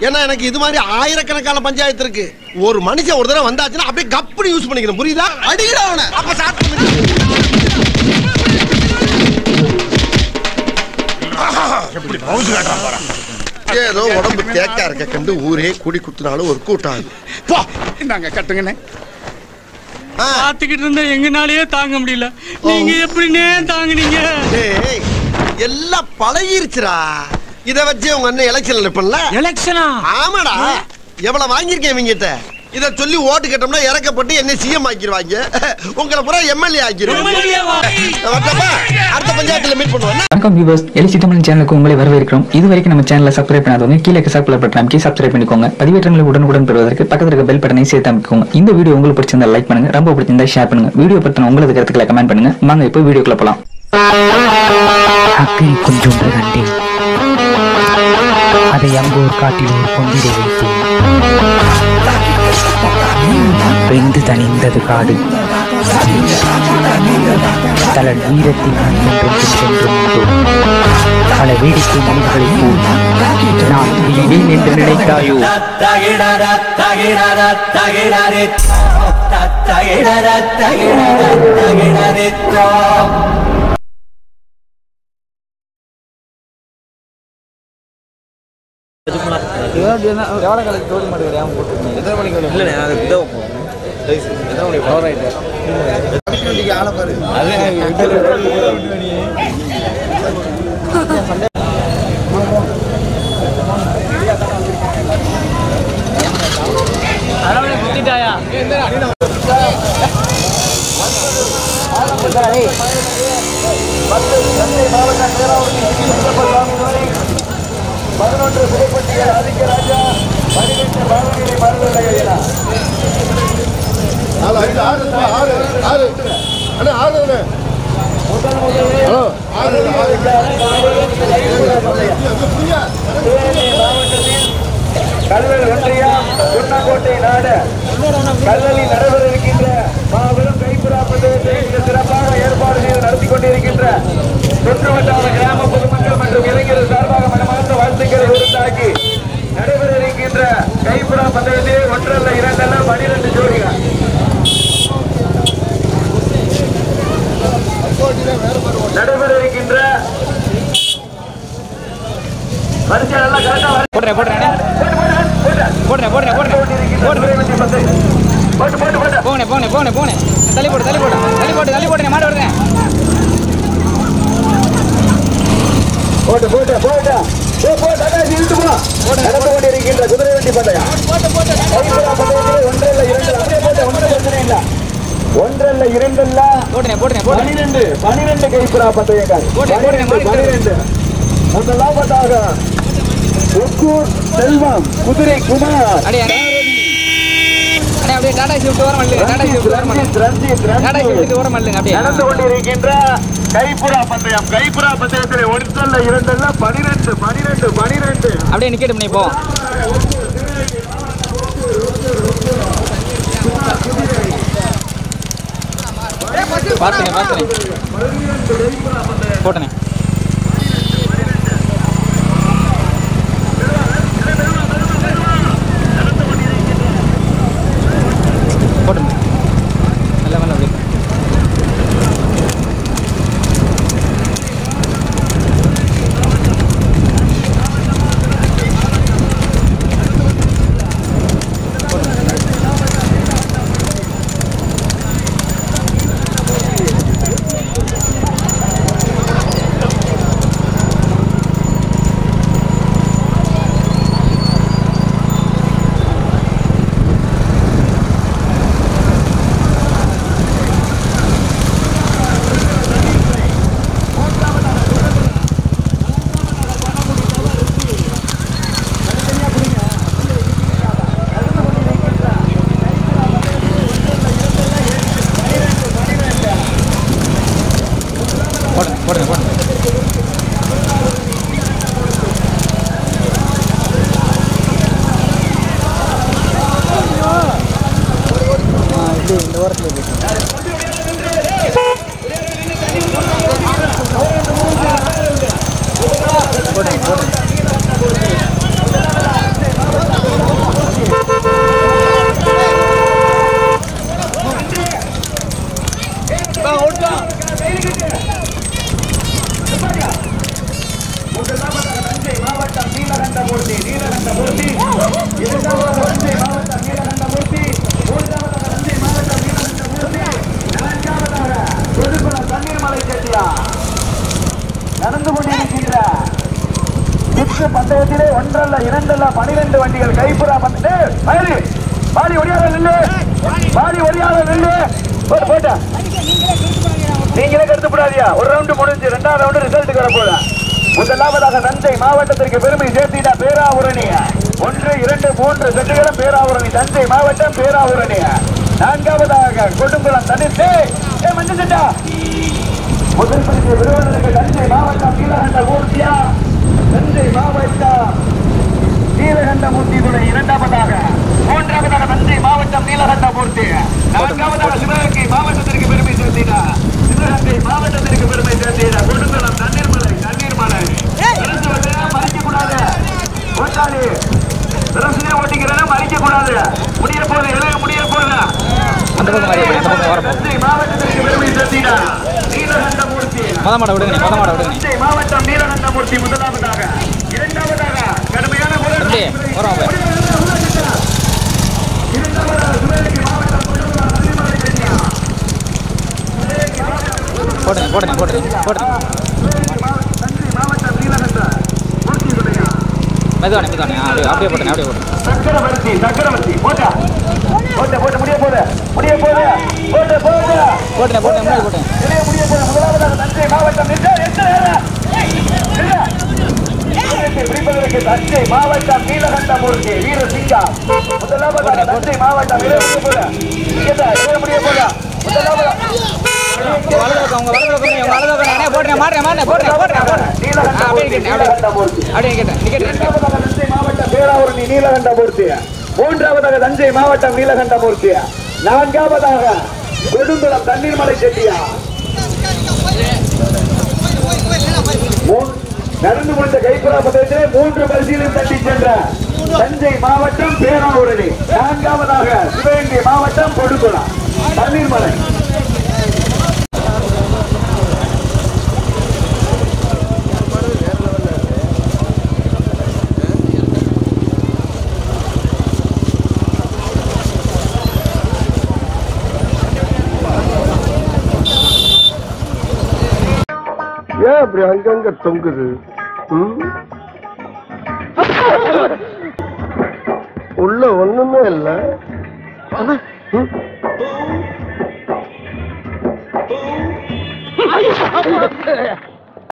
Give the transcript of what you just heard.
ஏன்னா எனக்கு இது மாதிரி ஆயிரக்கணக்கான பஞ்சாயத்து இருக்கு ஒரு மனுஷன் ஒரு தடவை வந்தாச்சுன்னா அப்படியே கப்புனு யூஸ் பண்ணிக்கணும் புரியுதா அடிக்கடா அவனை அப்ப ஸ்டார்ட் பண்ணு எப்படி பவுசு காட்டுறான் பாரு ஏதோ உடம்பு தேக்கா இருக்க கண்டு ஊரே கூடி குத்துனாலும் ஒரு கூட்டம் ஆகுது போ இந்தாங்க கட்டுங்கண்ணே ஆ, பாத்துக்கிட்டு இருந்தா எங்கனாலயே தாங்க முடியல நீங்க எப்படின்னே தாங்குனீங்க டேய், எல்லாம் பழகிருச்சுடா இத வச்சு உங்க அண்ணன் எலெக்ஷன்ல நிப்பல எலெக்ஷனா ஆமாடா எவ்வளவு வாங்கியிருக்கேன் இவங்கிட்ட இத சொல்லி ஓட்டு கேட்டோம்னா இறக்கப்பட்டு என்ன சிஎம் ஆக்கிடுவாங்க உங்களை பூரா எம்எல்ஏ ஆக்கிடுவாங்க வரட்டப்பா? அடுத்த பஞ்சாயத்துல மீட் பண்ணுவோம் என்ன? வணக்கம் வியூவர்ஸ் எலிசி தமிழ் சேனலுக்கு உங்களை வரவேற்கிறோம் இது வரைக்கும் நம்ம சேனலை சப்ஸ்கிரைப் பண்ணாதவங்க கீழே சப்ஸ்கிரைப் பட்டன் அமைக்கி சப்ஸ்கிரைப் பண்ணிக்கோங்க பதிவேற்றங்களை உடனுக்குடன் பெறுவதற்கு பக்கத்தில் இருக்க பெல் பட்டனை சேர்த்து அமைக்கோங்க இந்த வீடியோ உங்களுக்கு பிடிச்சிருந்தா லைக் பண்ணுங்க ரொம்ப பிடிச்சிருந்தா ஷேர் பண்ணுங்க வீடியோ பத்தின உங்களது கருத்துக்களை கமெண்ட் பண்ணுங்க வாங்க இப்போ வீடியோக்குள்ள போலாம் அக்கறை கொஞ்சொன்று கண்டேன் அதை அங்கோர் காட்டில் ஒரு கொண்டிட வைத்தேன் வெந்து தணிந்தது காடு தலன் வீரத்தின் என்றும் சென்றும் உண்டு பல வேடிக்கை மனிதர்களைப் போல் நான் வீணேன் என்று நினைத்தாயோ கல்வெல் ஒன்றியம் குன்னக்கோட்டை நாடு கல்லலில் நடைபெற இருக்கின்ற மாபெரும் கைப்புறா பந்தயத்தை மிக சிறப்பாக ஏற்பாடு செய்து நடத்தி கொண்டிருக்கின்ற சுற்றுவட்டார கிராம பொதுமக்கள் மற்றும் இளைஞர்கள் சார்பாக மனமார்ந்த வாழ்த்துக்களை உருத்தாக்கி நடைபெற இருக்கின்ற கைப்புறா பந்தயத்திலே ஒன்றல்ல இரண்டல்ல பனிரெண்டு ஜோடிகள் நடைபெற இருக்கின்ற வரிசை நல்லா கரெக்டா போடுறேன் போடுறேன் போடுறேன் போடுறேன் போடுறேன் போட்டு போட்டு போட்டு போனே போனே போனே போனே தள்ளி போடு தள்ளி போடு தள்ளி போட்டு தள்ளி போட்டு மாட விடுறேன் போட்டு போட்டு போட்டு போ போ தகாசி இழுத்து போ நடந்து கொண்டிருக்கின்ற குதிரை வண்டி பந்தயம் கைப்புறா பந்தயத்திலே ஒன்றல்ல இரண்டு அப்படியே போட்டு ஒன்றரை பிரச்சனை இல்ல ஒன்றல்ல இரண்டல்ல போடுறேன் போடுறேன் போடுறேன் பனிரெண்டு பனிரெண்டு கைப்புறா பந்தயங்கள் போடு, போடு, பனிரெண்டு போடு. பனிரெண்டு முதலாவதாக ஒக்கூர் செல்வம் குதிரை குமார் அடே அடே அடே அப்படியே டாடா ஷிஃப்ட் ஓரம் இல்லைங்க டாடா ஷிஃப்ட் ஓரம் இல்லைங்க ரஞ்சித் டாடா ரஞ்சித் ஷிஃப்ட் ஓரம் இல்லைங்க அப்படியே நடந்து கொண்டிருக்கின்ற கைப்புறா பந்தயம் கைப்புறா பந்தயத்திலே ஒன்றல்ல இரண்டல்ல பனிரெண்டு பனிரெண்டு பனிரெண்டு அப்படியே நிக்கட்டும் நீ போ பார்த்துனே பார்த்துனே போட்டனே போட்டுங்க நல்ல நல்ல அப்படியே ஒன்றல்ல இரண்டல்ல பனிரெண்டு வண்டிகள் கைப்புறா வந்து பாடி பாடி ஒடியாத நில்லு பாடி ஒடியாத நில்லு போட்டு போட்ட நீங்களே கருத்துப்படாதியா ஒரு ரவுண்டு முடிஞ்சு ரெண்டாவது ரவுண்டு ரிசல்ட்டுக்கு வர போதா முதலாவதாக தஞ்சை மாவட்டத்திற்கு பெருமை சேர்த்திட பேராவூரணி ஒன்று இரண்டு மூன்று செட்டுகளும் பேராவூரணி தஞ்சை மாவட்டம் பேராவூரணி நான்காவதாக கொடுங்குளம் தனித்து ஏ மஞ்சள் சட்டா முதல் பரிசு விருதுநகருக்கு தஞ்சை மாவட்டம் நீலகண்ட மூர்த்தியா தஞ்சை மாவட்டம் நீலகண்ட மூர்த்தி துணை இரண்டாவதாக மூன்றாவதாக தஞ்சை மாவட்டம் நீலகண்ட மூர்த்தி நான்காவதாக சிவகங்கை மாவட்டத்திற்கு பெருமை சேர்த்தினார் சிவகங்கை மாவட்டத்திற்கு பெருமை சேர்த்தினார் கொடுங்குளம் தண்ணீர்மலை தண்ணீர்மலை அரசு வந்து மறிக்க கூடாது ஓட்டாளி அரசியலே ஓட்டிக்கிறேன்னா மறிக்க கூடாது முடிய போது எழுத முடிய போது அந்த பக்கம் வாடி, அந்த பக்கம் வரப்போ. தஞ்சை மாவட்டத்திற்கு பெருமை சேர்த்தினார் நீலகண்ட மூர்த்தி மொத மாட விடுங்க மொத மாட விடுங்க தஞ்சை மாவட்டம் நீலகண்டமூர்த்தி முதலாவதாக இரண்டாவதாக கடுமையான தம்பி, வரோம் அப்ப. போடுங்க போடுங்க போடுங்க போடுங்க தஞ்சை மாவட்டம் நீலகண்ட மூர்த்தியுடைய மெதுவானே மெதுவானே அப்படியே அப்படியே போடுங்க அப்படியே போடுங்க சக்கரவர்த்தி சக்கரவர்த்தி போட்டா போட்ட போட்ட முடிய போத முடிய போத போட்ட போட்ட போட்டுங்க போட்டுங்க முன்னாடி போட்டுங்க முடிய முடிய போத முதலாவதாக தஞ்சை மாவட்டம் நின்று எத்தனை பிடிப்பதற்கு தஞ்சை மாவட்டம் நீலகண்டமூர்த்தி வீரசிங்கா முதலாவதாக தஞ்சை மாவட்டம் இளைய முடிய போத இளைய முடிய போத முதலாவதாக வலது பக்கம் உங்க வலது பக்கம் உங்க வலது பக்கம் நானே போடுறேன் மாடுறேன் மாடுறேன் போடுறேன் போடுறேன் போடுறேன் ஆ, அப்படியே நிக்கேன் அப்படியே அப்படியே நிக்கேன் நிக்கேன் இரண்டாவதாக தஞ்சை மாவட்டம் பேராவூரணி நீலகண்டமூர்த்தி மூன்றாவதாக தஞ்சை மாவட்டம் நீலகண்டமூர்த்தி நான்காவதாக கொடுங்குளம் தண்ணீர்மலை செட்டியா மூ- நடந்து முடிந்த கைப்புறா பந்தயத்திலே மூன்று பரிசீலனை தட்டி சென்ற தஞ்சை மாவட்டம் பேராவூரணி நான்காவதாக சிவகங்கை மாவட்டம் கொடுங்குளம் தண்ணீர்மலை ஏன் அப்படி அங்கங்க தொங்குது ம்? உள்ள ஒண்ணுமே இல்ல ம்?